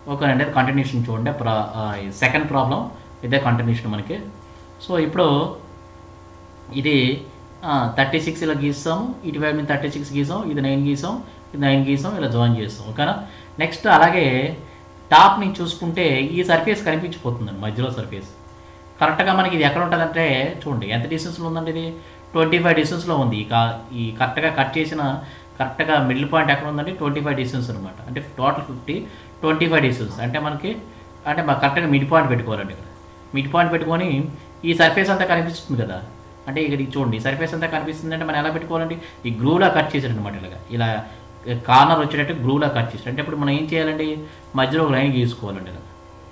ఓకేనండి అది కంటిన్యూషన్ చూడండి సెకండ్ ప్రాబ్లం ఇదే కంటిన్యూషన్ మనకి సో ఇప్పుడు ఇది థర్టీ సిక్స్ ఇలా గీస్తాము ఇటువైపు మీద థర్టీ సిక్స్ గీసాం ఇది నైన్ గీసాం ఇది నైన్ గీసాం ఇలా జాయిన్ చేస్తాం ఓకేనా నెక్స్ట్ అలాగే టాప్ నుంచి చూసుకుంటే ఈ సర్ఫేస్ కనిపించిపోతుందండి మధ్యలో సర్ఫేస్ కరెక్ట్గా మనకి ఇది ఎక్కడ ఉంటుందంటే చూడండి ఎంత డిస్టెన్స్లో ఉందండి ఇది ట్వంటీ ఫైవ్ డిస్టెన్స్లో ఉంది ఈ కా ఈ కరెక్ట్గా కట్ చేసిన కరెక్ట్గా మిడిల్ పాయింట్ ఎక్కడ ఉందంటే ట్వంటీ ఫైవ్ డిస్టెన్స్ అనమాట అంటే total fifty twenty five distance అంటే మనకి అంటే మా కరెక్ట్గా మిడ్ పాయింట్ పెట్టుకోవాలండి ఇక్కడ మిడ్ పాయింట్ పెట్టుకొని ఈ సర్ఫేస్ అంతా కనిపిస్తుంది కదా అంటే ఇక్కడ ఇది చూడండి ఈ సర్ఫేస్ అంతా కనిపిస్తుంది అంటే మనం ఎలా పెట్టుకోవాలండి ఈ గ్రూలా కట్ చేసాడు అనమాట ఇలాగా ఇలా కార్నర్ వచ్చేటట్టు గ్రూలా కట్ చేసాడు అంటే ఇప్పుడు మనం ఏం చేయాలండి మధ్యలో ఒక లైన్ గీసుకోవాలండి ఇలా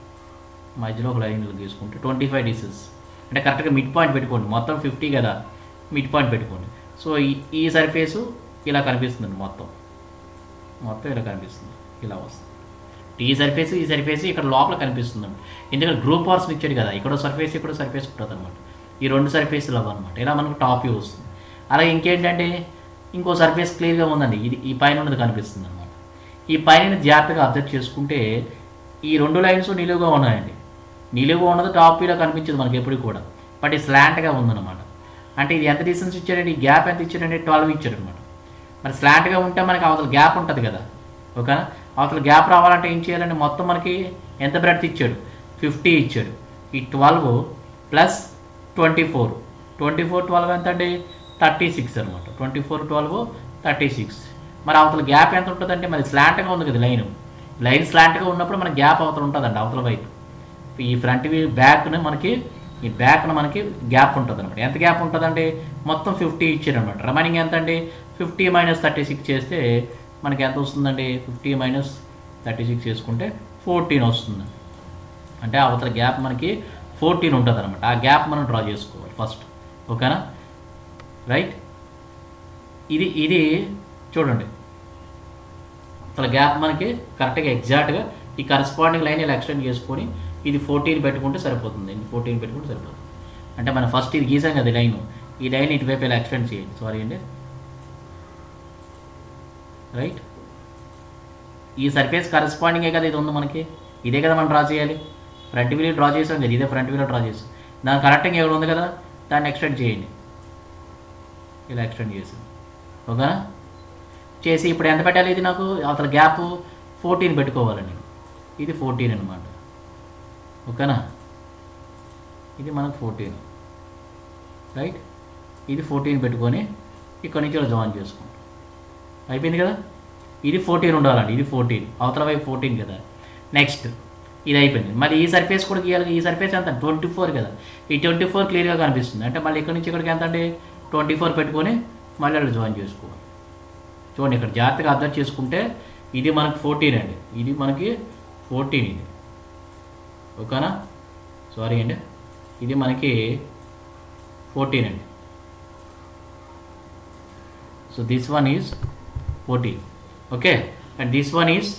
మధ్యలో ఒక లైన్ గీసుకుంటే ట్వంటీ ఫైవ్ డిసెస్ అంటే కరెక్ట్గా మిడ్ పాయింట్ పెట్టుకోండి మొత్తం ఫిఫ్టీ కదా మిడ్ పాయింట్ పెట్టుకోండి సో ఈ ఈ సర్ఫేసు ఇలా కనిపిస్తుందండి మొత్తం మొత్తం ఇలా కనిపిస్తుంది ఇలా వస్తుంది ఈ సర్ఫేస్ ఈ సర్ఫేస్ ఇక్కడ లోపల కనిపిస్తుందండి ఎందుకంటే గ్రూప్ వార్స్ ఇచ్చాడు కదా ఇక్కడ సర్ఫేస్ ఇక్కడ సర్ఫేస్ ఉంటుంది అనమాట ఈ రెండు సర్ఫేస్లు అవ్వనమాట ఇలా మనకు టాప్ వ్యూ వస్తుంది అలాగే ఇంకేంటంటే ఇంకో సర్ఫేస్ క్లియర్గా ఉందండి ఇది ఈ పైన ఉన్నది కనిపిస్తుంది అనమాట ఈ పైన జాగ్రత్తగా అబ్జర్వ్ చేసుకుంటే ఈ రెండు లైన్స్ నిలువుగా ఉన్నాయండి నిలువుగా ఉన్నది టాప్ వ్యూలో కనిపించదు మనకి ఎప్పుడు కూడా బట్ ఇది స్లాంట్గా ఉందన్నమాట అంటే ఇది ఎంత డిస్టెన్స్ ఇచ్చారండి ఈ గ్యాప్ ఎంత ఇచ్చారండి ట్వెల్వ్ ఇచ్చారు అనమాట మరి స్లాంట్గా ఉంటే మనకి అవతల గ్యాప్ ఉంటుంది కదా ఓకేనా అవతల గ్యాప్ రావాలంటే ఏం చేయాలంటే మొత్తం మనకి ఎంత బ్రెడ్త్ ఇచ్చాడు ఫిఫ్టీ ఇచ్చాడు ఈ twelve plus twenty four twenty four twelve ఎంత అండి థర్టీ సిక్స్ అనమాట twenty four twelve thirty six మరి అవతల గ్యాప్ ఎంత ఉంటుందంటే మరి స్లాంట్గా ఉంది కదా లైన్ లైన్ స్లాంట్గా ఉన్నప్పుడు మన గ్యాప్ అవతల ఉంటుందండి అవతల వైపు ఈ ఫ్రంట్ వ్యూ బ్యాక్ను మనకి ఈ బ్యాక్ను మనకి గ్యాప్ ఉంటుంది అనమాట ఎంత గ్యాప్ ఉంటుందండి మొత్తం ఫిఫ్టీ ఇచ్చారు అనమాట రిమైనింగ్ ఎంత అండి ఫిఫ్టీ మైనస్ థర్టీ సిక్స్ చేస్తే మనకి ఎంత వస్తుందండి ఫిఫ్టీ మైనస్ థర్టీ సిక్స్ చేసుకుంటే ఫోర్టీన్ వస్తుంది అంటే అవతల గ్యాప్ మనకి ఫోర్టీన్ ఉంటుంది అనమాట ఆ గ్యాప్ మనం డ్రా చేసుకోవాలి ఫస్ట్ ఓకేనా రైట్ ఇది ఇది చూడండి అసలు గ్యాప్ మనకి కరెక్ట్గా ఎగ్జాక్ట్గా ఈ కరస్పాండింగ్ లైన్ ఇలా ఎక్స్టెండ్ చేసుకొని ఇది ఫోర్టీన్ పెట్టుకుంటే సరిపోతుంది ఇది ఫోర్టీన్ పెట్టుకుంటే సరిపోతుంది అంటే మనం ఫస్ట్ ఇది గీసాం కదా లైన్ ఈ లైన్ ఇటువైపు ఇలా ఎక్స్టెండ్ చేయండి సారీ అండి రైట్ ఈ సర్ఫేస్ కరస్పాండింగే కదా ఇది ఉంది మనకి ఇదే కదా మనం డ్రా చేయాలి ఫ్రంట్ వీల్ డ్రా చేసాం కదా ఇదే ఫ్రంట్ వీల్ డ్రా చేసాం దాని కరెక్ట్గా ఎవరు ఉంది కదా దాన్ని ఎక్స్టెండ్ చేయండి ఇలా ఎక్స్టెండ్ చేసాం ఓకేనా చేసి ఇప్పుడు ఎంత పెట్టాలి ఇది నాకు అవతల గ్యాప్ ఫోర్టీన్ పెట్టుకోవాలండి ఇది ఫోర్టీన్ అనమాట ఓకేనా ఇది మనకు ఫోర్టీన్ రైట్ ఇది ఫోర్టీన్ పెట్టుకొని ఇక్కడ నుంచి ఇలా జాయిన్ చేసుకుంటాం అయిపోయింది కదా ఇది ఫోర్టీన్ ఉండాలండి ఇది ఫోర్టీన్ అవతల వైపు ఫోర్టీన్ కదా నెక్స్ట్ ఇది అయిపోయింది మరి ఈ సర్ఫేస్ కూడా గీయాలి ఈ సర్ఫేస్ ఎంత ట్వంటీ ఫోర్ కదా ఈ ట్వంటీ ఫోర్ క్లియర్గా కనిపిస్తుంది అంటే మళ్ళీ ఇక్కడ నుంచి ఇక్కడికి ఎంత అండి ట్వంటీ ఫోర్ పెట్టుకొని మళ్ళీ అక్కడ జాయిన్ చేసుకోవాలి చూడండి ఇక్కడ జాగ్రత్తగా అబ్జర్వ్ చేసుకుంటే ఇది మనకి ఫోర్టీన్ అండి ఇది మనకి ఫోర్టీన్ ఇది ఓకేనా సారీ అండి ఇది మనకి ఫోర్టీన్ అండి so this one is fourteen okay and this one is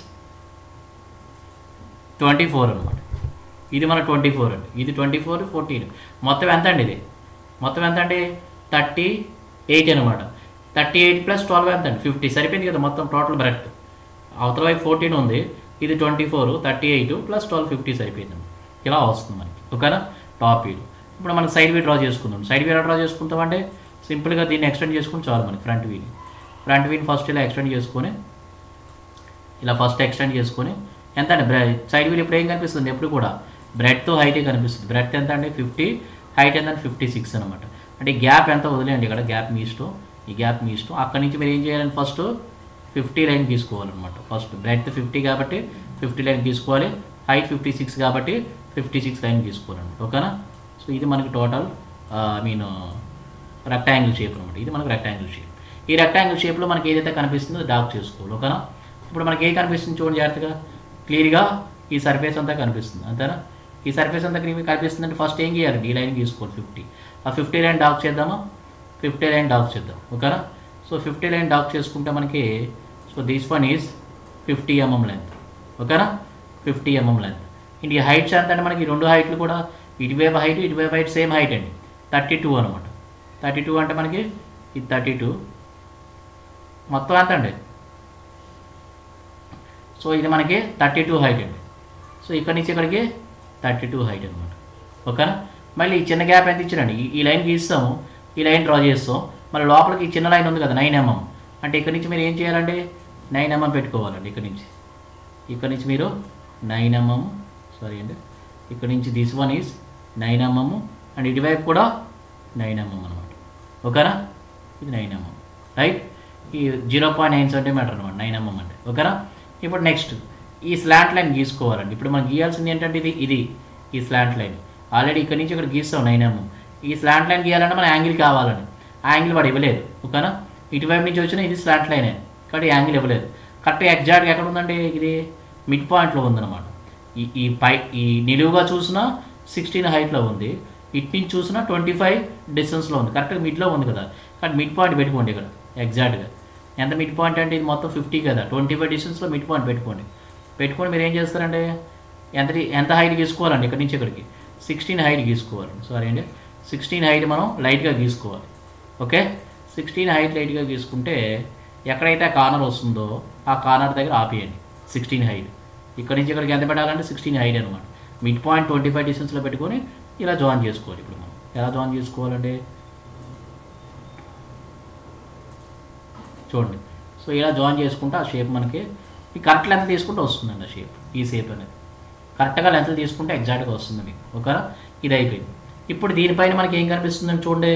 twenty four అనమాట ఇది మన ట్వంటీ ఫోర్ అండి ఇది ట్వంటీ ఫోర్ ఫోర్టీన్ మొత్తం ఎంత అండి ఇది మొత్తం ఎంత అండి థర్టీ ఎయిట్ అనమాట థర్టీ ఎయిట్ ప్లస్ ట్వెల్వ్ ఎంత అండి ఫిఫ్టీ సరిపోయింది కదా మొత్తం టోటల్ బ్రెడ్త్ అవతల వైపు ఫోర్టీన్ ఉంది ఇది twenty four thirty eight plus twelve fifty సరిపోయింది ఇలా వస్తుంది మనకి ఓకేనా టాప్ వ్యూ ఇప్పుడు మనం సైడ్ వ్యూ డ్రా చేసుకుందాం సైడ్ వ్యూ ఎలా డ్రా చేసుకుంటామంటే సింపుల్గా దీన్ని ఎక్స్టెండ్ చేసుకుని చాలు మనకి ఫ్రంట్ వ్యూని ఫ్రంట్ వ్యూని ఫస్ట్ ఇలా ఎక్స్టెండ్ చేసుకొని ఇలా ఫస్ట్ ఎక్స్టెండ్ చేసుకొని ఎంత అండి బ్రె సైడ్ వీల్ ఇప్పుడు ఏం కనిపిస్తుంది ఎప్పుడు కూడా బ్రెడ్తో హైటే కనిపిస్తుంది బ్రెడ్ ఎంత అండి ఫిఫ్టీ హైట్ ఎంత ఫిఫ్టీ సిక్స్ అనమాట అంటే గ్యాప్ ఎంత వదిలేయండి ఇక్కడ గ్యాప్ మీ ఇష్టం ఈ గ్యాప్ మీ ఇష్టం అక్కడి నుంచి మీరు ఏం చేయాలంటే ఫస్ట్ ఫిఫ్టీ లైన్ తీసుకోవాలన్నమాట ఫస్ట్ బ్రెడ్ ఫిఫ్టీ కాబట్టి ఫిఫ్టీ లైన్ తీసుకోవాలి హైట్ ఫిఫ్టీ సిక్స్ కాబట్టి ఫిఫ్టీ సిక్స్ లైన్ తీసుకోవాలండి ఓకేనా సో ఇది మనకి total I mean rectangle shape అనమాట ఇది మనకు రెక్టాంగిల్ షేప్ ఈ రెక్టాంగిల్ షేప్లో మనకి ఏదైతే కనిపిస్తుందో డార్క్ చేసుకోవాలి ఓకేనా ఇప్పుడు మనకి ఏ కనిపిస్తుంది చూడండి జాగ్రత్తగా క్లియర్గా ఈ సర్ఫేస్ అంతా కనిపిస్తుంది అంతేనా ఈ సర్ఫేస్ అంతా క్లియర్ కనిపిస్తుందంటే ఫస్ట్ ఏం చేయాలి ఈ లైన్ తీసుకోవాలి ఫిఫ్టీ ఆ ఫిఫ్టీ లైన్ డార్క్ చేద్దామా ఫిఫ్టీ లైన్ డార్క్ చేద్దాం ఓకేనా సో ఫిఫ్టీ లైన్ డార్క్ చేసుకుంటే మనకి so this one is fifty mm length ఓకేనా ఫిఫ్టీ ఎంఎం లెంత్ ఇంటి హైట్స్ ఎంత అంటే మనకి ఈ రెండు హైట్లు కూడా ఇటువైపు హైట్ ఇటువైపు హైట్ సేమ్ హైట్ అండి థర్టీ టూ అనమాట థర్టీ టూ అంటే మనకి ఇది థర్టీ టూ మొత్తం ఎంత అండి సో ఇది మనకి థర్టీ టూ హైట్ అండి సో ఇక్కడ నుంచి ఇక్కడికి థర్టీ టూ హైట్ అనమాట ఓకేనా మళ్ళీ ఈ చిన్న గ్యాప్ ఎంత ఇచ్చారండి ఈ- ఈ లైన్ గీస్తాము ఈ లైన్ డ్రా చేస్తాం మళ్ళీ లోపలికి ఈ చిన్న లైన్ ఉంది కదా నైన్ ఎంఎం అంటే ఇక్కడ నుంచి మీరు ఏం చేయాలండి నైన్ ఎంఎం పెట్టుకోవాలండి ఇక్కడ నుంచి ఇక్కడ నుంచి మీరు నైన్ ఎంఎం సారీ అండి ఇక్కడ నుంచి this one is nine mm and ఇటువైపు కూడా నైన్ ఎంఎం అనమాట ఓకేనా ఇది నైన్ ఎంఎం రైట్ ఈ జీరో పాయింట్ నైన్ సెంటీమీటర్ అనమాట నైన్ ఎంఎం అంటే ఓకేనా ఇప్పుడు నెక్స్ట్ ఈ స్లాంట్ లైన్ గీసుకోవాలండి ఇప్పుడు మనం గీయాల్సింది ఏంటంటే ఇది ఇది ఈ స్లాంట్ లైన్ ఆల్రెడీ ఇక్కడ నుంచి ఇక్కడ గీస్తాం నైన్ ఎంఎం ఈ స్లాంట్ లైన్ గీయాలంటే మన యాంగిల్ కావాలని ఆ యాంగిల్ వాడు ఇవ్వలేదు ఓకేనా ఇటువైపు నుంచి వచ్చిన ఇది స్లాంట్ లైనే కాబట్టి యాంగిల్ ఇవ్వలేదు కరెక్ట్ ఎగ్జాక్ట్గా ఎక్కడ ఉందండి ఇది మిడ్ పాయింట్లో ఉందన్నమాట ఈ ఈ పై ఈ నిలువుగా చూసినా సిక్స్టీన్ హైట్లో ఉంది ఇటు నుంచి చూసినా ట్వంటీ ఫైవ్ డిస్టెన్స్లో ఉంది కరెక్ట్గా మిడ్లో ఉంది కదా కానీ మిడ్ పాయింట్ పెట్టుకోండి ఇక్కడ ఎగ్జాక్ట్గా ఎంత మిడ్ పాయింట్ అంటే ఇది మొత్తం ఫిఫ్టీ కదా ట్వంటీ ఫైవ్ డిస్టెన్స్లో మిడ్ పాయింట్ పెట్టుకోండి పెట్టుకొని మీరు ఏం చేస్తారంటే ఎంత ఎంత హైట్ గీసుకోవాలండి ఇక్కడ నుంచి ఇక్కడికి సిక్స్టీన్ హైట్ గీసుకోవాలండి సారీ అండి సిక్స్టీన్ హైట్ మనం లైట్గా గీసుకోవాలి ఓకే సిక్స్టీన్ హైట్ లైట్గా గీసుకుంటే ఎక్కడైతే కార్నర్ వస్తుందో ఆ కార్నర్ దగ్గర ఆపేయండి సిక్స్టీన్ హైట్ ఇక్కడ నుంచి ఇక్కడికి ఎంత పెట్టాలంటే సిక్స్టీన్ హైట్ అనమాట మిడ్ పాయింట్ ట్వంటీ ఫైవ్ డిస్టెన్స్లో పెట్టుకొని ఇలా జాయిన్ చేసుకోవాలి ఇప్పుడు మనం ఎలా జాయిన్ చేసుకోవాలంటే చూడండి సో ఇలా జాయిన్ చేసుకుంటే ఆ షేప్ మనకి ఈ కరెక్ట్ లెంత్ తీసుకుంటే వస్తుందండి ఆ షేప్ ఈ షేప్ అనేది కరెక్ట్గా లెంత్ తీసుకుంటే ఎగ్జాక్ట్గా వస్తుంది మీకు ఓకేనా ఇది అయిపోయింది ఇప్పుడు దీనిపైన మనకి ఏం కనిపిస్తుందని చూడండి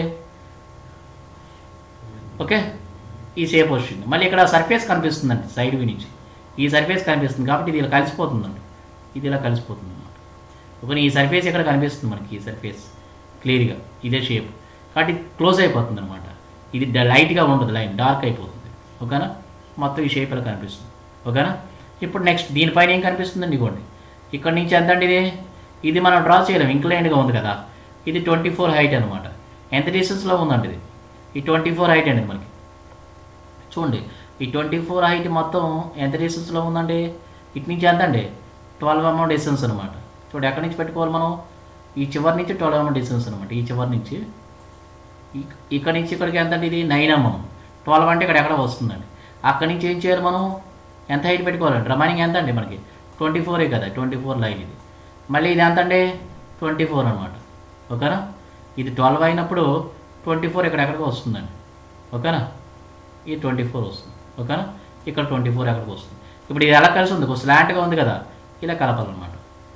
ఓకే ఈ షేప్ వచ్చింది మళ్ళీ ఇక్కడ సర్ఫేస్ కనిపిస్తుందండి సైడ్ వి నుంచి ఈ సర్ఫేస్ కనిపిస్తుంది కాబట్టి ఇది ఇలా కలిసిపోతుందండి ఇది ఇలా కలిసిపోతుంది అనమాట ఓకే ఈ సర్ఫేస్ ఇక్కడ కనిపిస్తుంది మనకి ఈ సర్ఫేస్ క్లియర్గా ఇదే షేప్ కాబట్టి క్లోజ్ అయిపోతుంది అనమాట ఇది డ- లైట్గా ఉండదు లైన్ డార్క్ అయిపోతుంది ఓకేనా మొత్తం ఈ షేప్ ఇలా కనిపిస్తుంది ఓకేనా ఇప్పుడు నెక్స్ట్ దీనిపైన ఏం కనిపిస్తుందండి ఇదిగోండి ఇక్కడ నుంచి ఎంత అండి ఇది ఇది మనం డ్రా చేయలేం ఇంక్లైన్డ్గా ఉంది కదా ఇది ట్వంటీ ఫోర్ హైట్ అనమాట ఎంత డిస్టెన్స్లో ఉందండి ఇది ఈ ట్వంటీ ఫోర్ హైట్ అండి మనకి చూడండి ఈ ట్వంటీ ఫోర్ హైట్ మొత్తం ఎంత డిస్టెన్స్లో ఉందండి ఇటు నుంచి ఎంత అండి ట్వెల్వ్ ఎంఎం డిస్టెన్స్ అనమాట చూడండి ఎక్కడి నుంచి పెట్టుకోవాలి మనం ఈ చివరి నుంచి ట్వెల్వ్ ఎంఎం డిస్టెన్స్ అనమాట ఈ చివరి నుంచి ఇక్- ఇక్కడ నుంచి ఇక్కడికి ఎంత అండి ఇది నైన్ ఎంఎం ట్వెల్వ్ అంటే ఇక్కడ ఎక్కడ వస్తుందండి అక్కడి నుంచి ఏం చేయాలి మనం ఎంత హైట్ పెట్టుకోవాలండి రిమైనింగ్ ఎంత అండి మనకి ట్వంటీ ఫోరే కదా ట్వంటీ ఫోర్ లైన్ ఇది మళ్ళీ ఇది ఎంత అండి ట్వంటీ ఫోర్ అనమాట ఓకేనా ఇది ట్వెల్వ్ అయినప్పుడు ట్వంటీ ఫోర్ ఇక్కడ ఎక్కడికి వస్తుందండి ఓకేనా ఇది ట్వంటీ ఫోర్ వస్తుంది ఓకేనా ఇక్కడ ట్వంటీ ఫోర్ ఎక్కడికి వస్తుంది ఇప్పుడు ఇది ఎలా కలిసి ఉంది ఒక స్లాంట్గా ఉంది కదా ఇలా కలపాలన్నమాట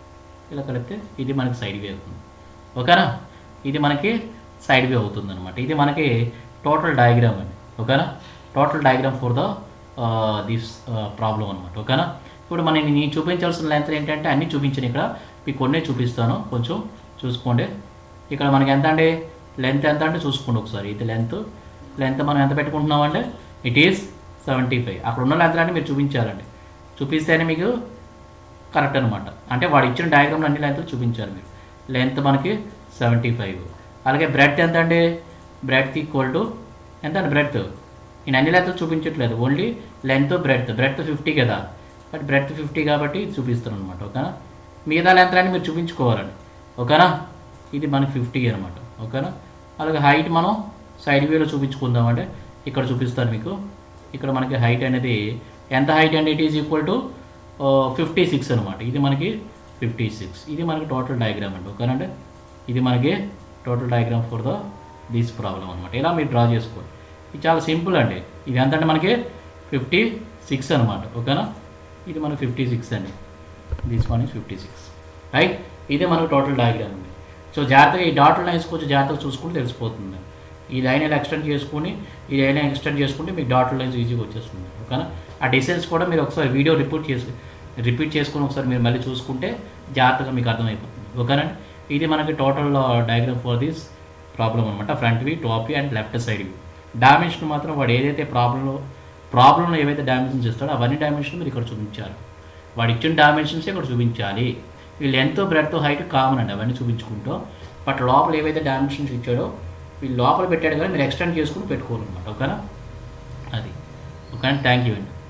ఇలా కలిపితే ఇది మనకి సైడ్ వే అవుతుంది ఓకేనా ఇది మనకి సైడ్ వే అవుతుంది అనమాట ఇది మనకి టోటల్ డయాగ్రామ్ అండి ఓకేనా total diagram for the this problem అనమాట ఓకేనా ఇప్పుడు మనం నేను చూపించాల్సిన లెంత్ ఏంటంటే అన్నీ చూపించాను ఇక్కడ మీకు కొన్ని చూపిస్తాను కొంచెం చూసుకోండి ఇక్కడ మనకి ఎంత అండి లెంత్ ఎంత అంటే చూసుకోండి ఒకసారి ఇది లెంత్ లెంత్ మనం ఎంత పెట్టుకుంటున్నాం అంటే ఇట్ ఈస్ సెవెంటీ ఫైవ్ అక్కడ ఉన్న లెంత్ అంటే మీరు చూపించాలండి చూపిస్తేనే మీకు కరెక్ట్ అనమాట అంటే వాడు ఇచ్చిన డయాగ్రామ్లో అన్ని లెంత్ చూపించారు మీరు లెంత్ మనకి సెవెంటీ ఫైవ్ అలాగే బ్రెడ్ ఎంత అండి బ్రెడ్త్ ఈక్వల్ టు ఎంత అండి బ్రెడ్త్ నేను అన్ని లెంత్ చూపించట్లేదు only length breadth breadth fifty కదా బట్ బ్రెడ్త్ ఫిఫ్టీ కాబట్టి చూపిస్తాను అనమాట ఓకేనా మిగతా లెంత్ అని మీరు చూపించుకోవాలండి ఓకేనా ఇది మనకి ఫిఫ్టీ అనమాట ఓకేనా అలాగే హైట్ మనం సైడ్ వ్యూలో చూపించుకుందాం అంటే ఇక్కడ చూపిస్తాను మీకు ఇక్కడ మనకి హైట్ అనేది ఎంత హైట్ అండి it is equal to fifty six అనమాట ఇది మనకి ఫిఫ్టీ సిక్స్ ఇది మనకి టోటల్ డయాగ్రామ్ అండి ఓకేనా అంటే ఇది మనకి total diagram for the this problem అనమాట ఇలా మీరు డ్రా చేసుకోండి ఇది చాలా సింపుల్ అండి ఇది ఎంత అంటే మనకి ఫిఫ్టీ సిక్స్ అనమాట ఓకేనా ఇది మనకి ఫిఫ్టీ సిక్స్ అండి this one is fifty six right ఇదే మనకు టోటల్ డయాగ్రామ్ అండి సో జాగ్రత్తగా ఈ డాట్ లైన్స్ కొంచెం జాగ్రత్తగా చూసుకుంటే తెలిసిపోతుంది ఈ లైన్ ఇలా ఎక్స్టెండ్ చేసుకుని ఈ లైన్ ఎక్స్టెండ్ చేసుకుంటే మీకు డాట్ లైన్స్ ఈజీగా వచ్చేస్తుంది ఓకేనా ఆ డిసెన్స్ కూడా మీరు ఒకసారి వీడియో రిపీట్ చేసి రిపీట్ చేసుకుని ఒకసారి మీరు మళ్ళీ చూసుకుంటే జాగ్రత్తగా మీకు అర్థమైపోతుంది ఓకేనండి ఇది మనకి total diagram for this problem అనమాట front view top view and left side view dimension మాత్రం వాడు ఏదైతే ప్రాబ్లంలో ప్రాబ్లంలో ఏవైతే డైమెన్షన్స్ ఇస్తాడో అవన్నీ డైమెన్షన్ మీరు ఇక్కడ చూపించాలి వాడు ఇచ్చిన డైమెన్షన్స్ ఇక్కడ చూపించాలి వీళ్ళు ఎంతో బ్రెడ్తో హైట్ కామన్ అండి అవన్నీ చూపించుకుంటూ బట్ లోపల ఏవైతే డైమెన్షన్స్ ఇచ్చాడో వీళ్ళు లోపల పెట్టాడు కానీ మీరు ఎక్స్టెండ్ చేసుకుని పెట్టుకోవాలన్నమాట ఓకేనా అది ఓకే థ్యాంక్ యూ అండి